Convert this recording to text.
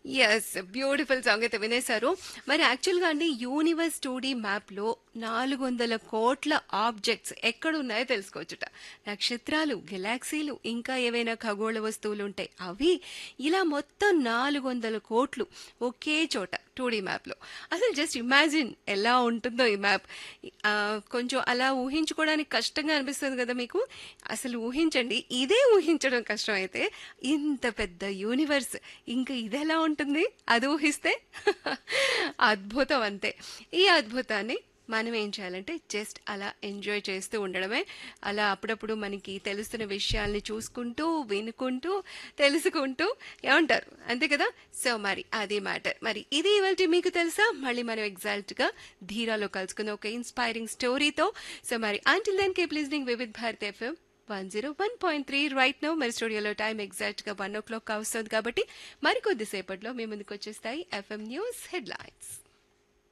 Yes. Beautiful song అయితే వినేశారు. మరి యాక్చువల్‌గా అండి యూనివర్స్ 2డీ మ్యాప్‌లో 400,00,00,000 ఆబ్జెక్ట్స్ ఎక్కడున్నాయో తెలుసుకోవచ్చుట. నక్షత్రాలు, గెలాక్సీలు ఇంకా ఏవైనా ఖగోళ వస్తువులుంటాయి. అవి ఇలా మొత్తం 400,00,00,000 ఒకే చోట 2డీ మ్యాప్‌లో. అసలు జస్ట్ ఇమాజిన్ ఎలా ఉంటుందో ఈ మ్యాప్. ఆహ్, కొంచెం అలా ఊహించుకోవడానికి కష్టంగా అనిపిస్తుంది కదా మీకు? అసలు ఊహించండి. ఇదే ఊహించడం కష్టమైతే ఇంత పెద్ద యూనివర్స్ ఇంకా ఇదెలా ఉంటుంది? అది ఊహిస్తే అద్భుతం అంతే. ఈ అద్భుతాన్ని మనం ఏం చేయాలంటే జస్ట్ అలా ఎంజాయ్ చేస్తూ ఉండడమే. అలా అప్పుడప్పుడు మనకి తెలుస్తున్న విషయాల్ని చూసుకుంటూ, వినుకుంటూ, తెలుసుకుంటూ ఏమంటారు? అంతే కదా! సో మరి అది మ్యాటర్. మరి ఇది ఇవాల్టి మీకు తెలుసా? మళ్ళీ మనం ఎగ్జాక్ట్‌గా ధీరాలో కలుసుకుందాం ఒక ఇన్‌స్పైరింగ్ స్టోరీతో. సో మరి until then keep listening Vividh Bharati FM 101.3 right now మరి స్టూడియోలో టైం ఎగ్జాక్ట్‌గా 1:00 కావస్తోంది కాబట్టి మరికొద్ది సేపట్లో మీ ముందుకొచ్చేస్తాయి ఎఫ్ఎం న్యూస్ హెడ్‌లైన్స్.